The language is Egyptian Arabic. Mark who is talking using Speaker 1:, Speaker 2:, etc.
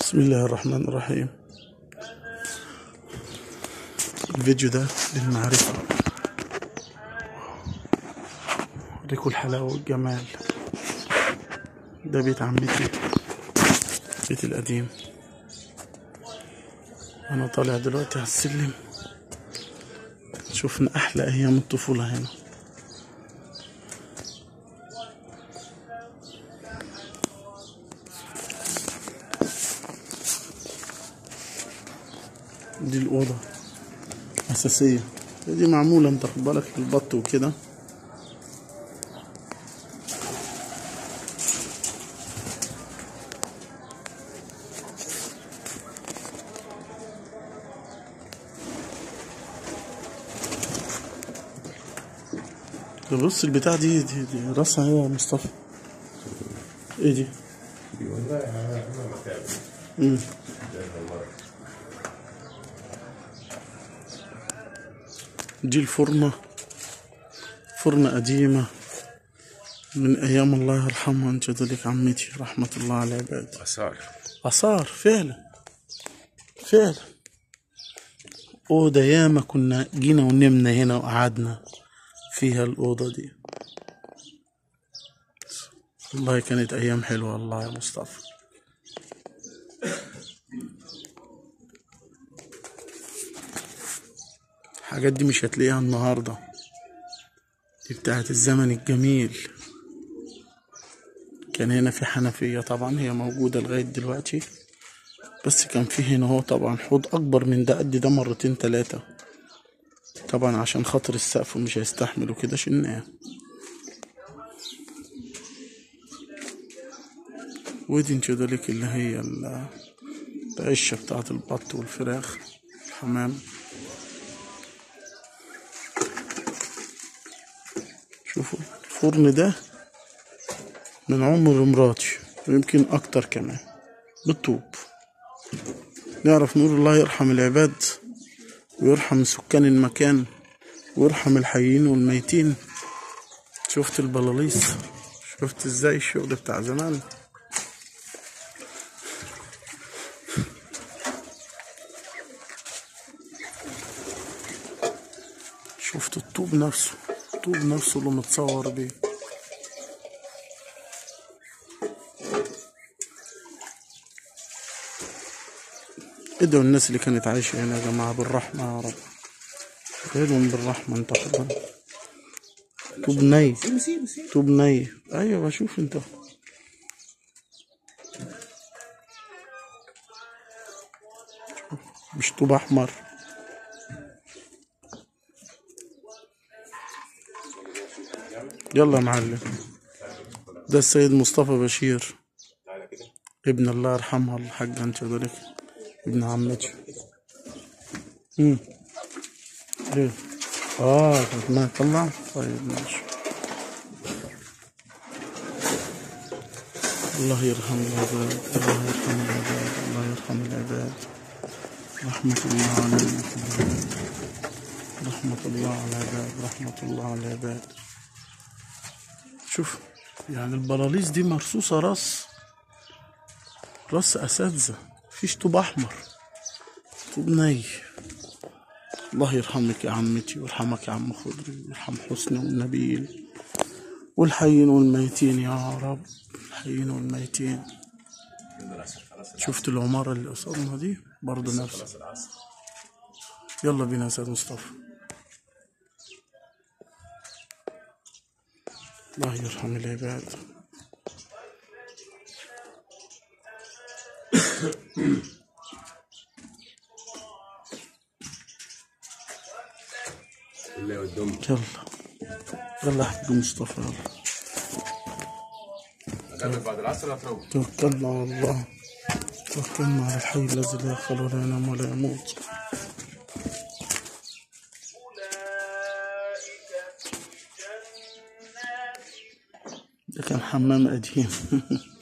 Speaker 1: بسم الله الرحمن الرحيم الفيديو ده للمعرفة أوريكوا الحلاوة والجمال ده بيت عمتي بيت القديم أنا طالع دلوقتي على السلم شوفنا أحلى أيام الطفولة هنا دي الأوضة أساسية دي معمولة أنت خد بالك للبط وكده ده بص البتاع دي دي, دي راسها ايه يا مصطفى ايه دي مم. دي الفرنة فرنة قديمة من أيام الله يرحمها أنت ذلك عمتي رحمة الله على العباد
Speaker 2: آثار
Speaker 1: آثار فعلا فعلا أوضة ياما كنا جينا ونمنا هنا وقعدنا فيها الأوضة دي والله كانت أيام حلوة والله يا مصطفى الحاجات دي مش هتلاقيها النهاردة دي بتاعت الزمن الجميل كان هنا في حنفية طبعا هي موجودة لغاية دلوقتي بس كان في هنا هو طبعا حوض أكبر من ده قد ده مرتين تلاتة طبعا عشان خاطر السقف مش هيستحمل وكده شلناه ودي انت ذلك اللي هي ال- العشة بتاعت البط والفراخ الحمام شوفوا الفرن ده من عمر مراتي ويمكن أكتر كمان بالطوب نعرف نقول الله يرحم العباد ويرحم سكان المكان ويرحم الحيين والميتين شفت البلاليص شفت ازاي الشغل بتاع زمان شفت الطوب نفسه الطوب نفسه اللي متصور بيه ادعوا الناس اللي كانت عايشة هنا يا جماعة بالرحمة يا رب ادعوا بالرحمة انت خد طوب ني طوب ني ايوه بشوف انت مش طوب احمر يلا يا معلم ده السيد مصطفى بشير ابن الله يرحمها الحاج انت ذلك ابن عمتي امم ايه اه كانت ما طلع طيب ماشي الله يرحم العباد الله يرحم العباد الله يرحم العباد رحمة الله على العباد رحمة الله على العباد رحمة الله على العباد شوف يعني البلاليص دي مرصوصة راس راس أساتذة مفيش طوب أحمر طوب ني الله يرحمك يا عمتي ويرحمك يا عم خضري ويرحم حسني والنبيل والحيين والميتين يا رب الحيين والميتين شفت العمارة اللي قصادنا دي برضه نفس يلا بينا يا سيد مصطفى الله يرحم العباد
Speaker 2: اللي قدام
Speaker 1: يلا يلا يا حاج مصطفى يلا
Speaker 2: هتعمل بعد العصر ولا هتروح؟
Speaker 1: توكلنا على الله توكلنا على الحي الذي لا يخل ولا ينام ولا يموت ده كان حمام قديم